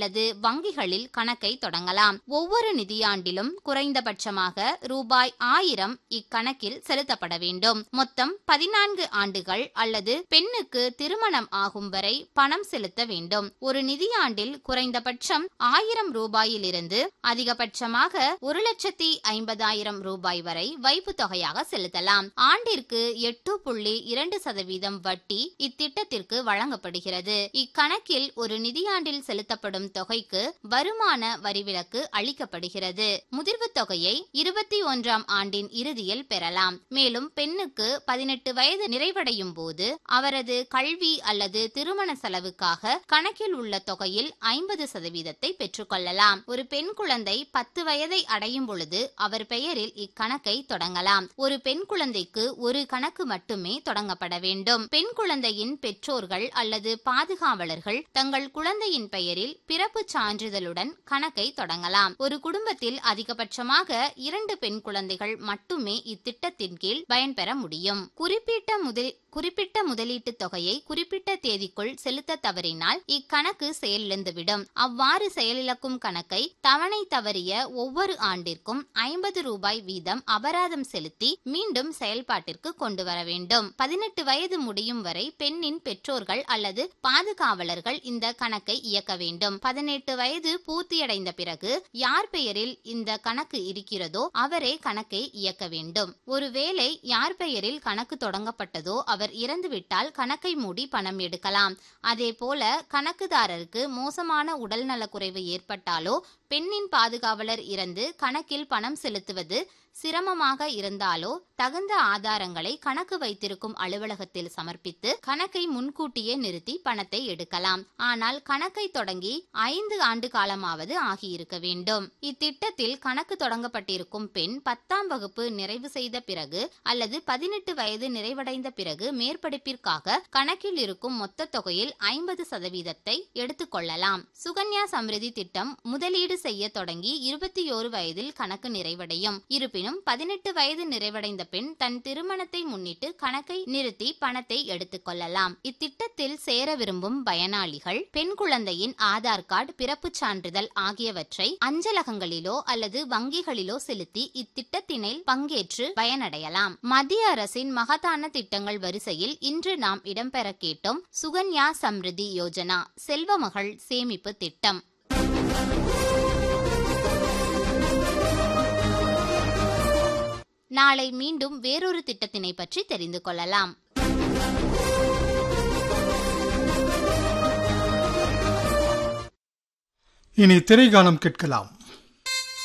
அல்லது வங்கிகளில் கணக்கை தொடங்கலாம் ஒவ்வொரு நிதியாண்டிலும் குறைந்தபட்சமாக ரூபாய் ஆயிரம் இக்கணக்கில் செலுத்தப்பட வேண்டும் மொத்தம் பதினான்கு ஆண்டுகள் அல்லது பெண்ணுக்கு திருமணம் ஆகும் வரை பணம் செலுத்த வேண்டும் ஒரு நிதியாண்டில் குறைந்தபட்சம் ஆயிரம் ரூபாயிலிருந்து அதிகபட்சமாக ஒரு லட்சத்தி ஐம்பதாயிரம் ரூபாய் வரை வைப்பு தொகையாக செலுத்தலாம் ஆண்டிற்கு எட்டு புள்ளி இரண்டு சதவீதம் வட்டி இத்திட்டத்திற்கு வழங்கப்படுகிறது இக்கணக்கில் ஒரு நிதியாண்டில் செலுத்தப்படும் தொகைக்கு வருமான வரிவிலக்கு அளிக்கப்படுகிறது முதிர்வு தொகையை இருபத்தி ஒன்றாம் ஆண்டின் இறுதியில் பெறலாம் மேலும் பெண்ணுக்கு பதினெட்டு வயது நிறைவடையும் போது அவரது கல்வி அல்லது திருமண செலவுக்காக கணக்கில் உள்ள தொகையில் ஐம்பது சதவீதத்தை பெற்றுக்கொள்ளலாம் ஒரு பெண் குழந்தை பத்து வயதை அடையும் பொழுது அவர் பெயரில் இக்கணக்கை தொடங்கலாம் ஒரு பெண் குழந்தைக்கு ஒரு கணக்கு மட்டுமே தொடங்கப்பட வேண்டும் பெண் குழந்தையின் பெற்றோர்கள் அல்லது பாதுகாவலர்கள் தங்கள் குழந்தையின் பெயரில் பிறப்பு சான்றிதழுடன் கணக்கை தொடங்கலாம் ஒரு குடும்பத்தில் அதிகபட்சமாக இரண்டு பெண் குழந்தைகள் மட்டுமே இத்திட்டத்தின் கீழ் பயன்பெற முடியும் குறிப்பிட்ட முதல் குறிப்பிட்ட முதலீட்டு தொகையை குறிப்பிட்ட தேதிக்குள் செலுத்த தவறினால் இக்கணக்கு செயலிழந்துவிடும் அவ்வாறு செயலிழக்கும் கணக்கை தவணை தவறிய ஒவ்வொரு ஆண்டிற்கும் ஐம்பது ரூபாய் வீதம் அபராதம் செலுத்தி மீண்டும் செயல்பாட்டிற்கு கொண்டு வர வேண்டும் பதினெட்டு வயது முடியும் வரை பெண்ணின் பெற்றோர்கள் அல்லது பாதுகாவலர்கள் இந்த கணக்கை இயக்க வேண்டும் பதினெட்டு வயது பூர்த்தியடைந்த பிறகு யார் பெயரில் இந்த கணக்கு இருக்கிறதோ அவரே கணக்கை இயக்க வேண்டும் ஒருவேளை யார் பெயரில் கணக்கு தொடங்கப்பட்டதோ அவர் இறந்துவிட்டால் கணக்கை மூடி பணம் எடுக்கலாம் அதே போல கணக்குதாரருக்கு மோசமான உடல்நலக்குறைவு ஏற்பட்டாலோ பெண்ணின் பாதுகாவலர் இறந்து கணக்கில் பணம் செலுத்துவது சிரமமாக இருந்தாலோ தகுந்த ஆதாரங்களை கணக்கு வைத்திருக்கும் அலுவலகத்தில் சமர்ப்பித்து கணக்கை முன்கூட்டியே நிறுத்தி பணத்தை எடுக்கலாம் ஆனால் கணக்கை தொடங்கி ஐந்து ஆண்டு காலமாவது ஆகியிருக்க வேண்டும் இத்திட்டத்தில் கணக்கு தொடங்கப்பட்டிருக்கும் பெண் பத்தாம் வகுப்பு நிறைவு செய்த பிறகு அல்லது பதினெட்டு வயது நிறைவடைந்த பிறகு மேற்படிப்பிற்காக கணக்கில் இருக்கும் மொத்த தொகையில் ஐம்பது சதவீதத்தை எடுத்துக்கொள்ளலாம் சுகன்யா சம்ரிதி திட்டம் முதலீடு செய்ய தொடங்கி இருபத்தி ஓரு வயதில் கணக்கு நிறைவடையும் இருப்பினும் பதினெட்டு வயது நிறைவடைந்த பெண் தன் திருமணத்தை முன்னிட்டு கணக்கை நிறுத்தி பணத்தை எடுத்துக் கொள்ளலாம் இத்திட்டத்தில் சேர விரும்பும் பயனாளிகள் பெண் குழந்தையின் ஆதார் கார்டு பிறப்புச் சான்றிதழ் ஆகியவற்றை அஞ்சலகங்களிலோ அல்லது வங்கிகளிலோ செலுத்தி இத்திட்டத்தினை பங்கேற்று பயனடையலாம் மத்திய அரசின் மகத்தான திட்டங்கள் வரிசையில் இன்று நாம் இடம்பெற கேட்டோம் சுகன்யா சம்ரிதி யோஜனா செல்வமகள் சேமிப்பு திட்டம் நாளை மீண்டும் வேறொரு திட்டத்தினை பற்றி தெரிந்து கொள்ளலாம் இனி திரைகானம் கேட்கலாம்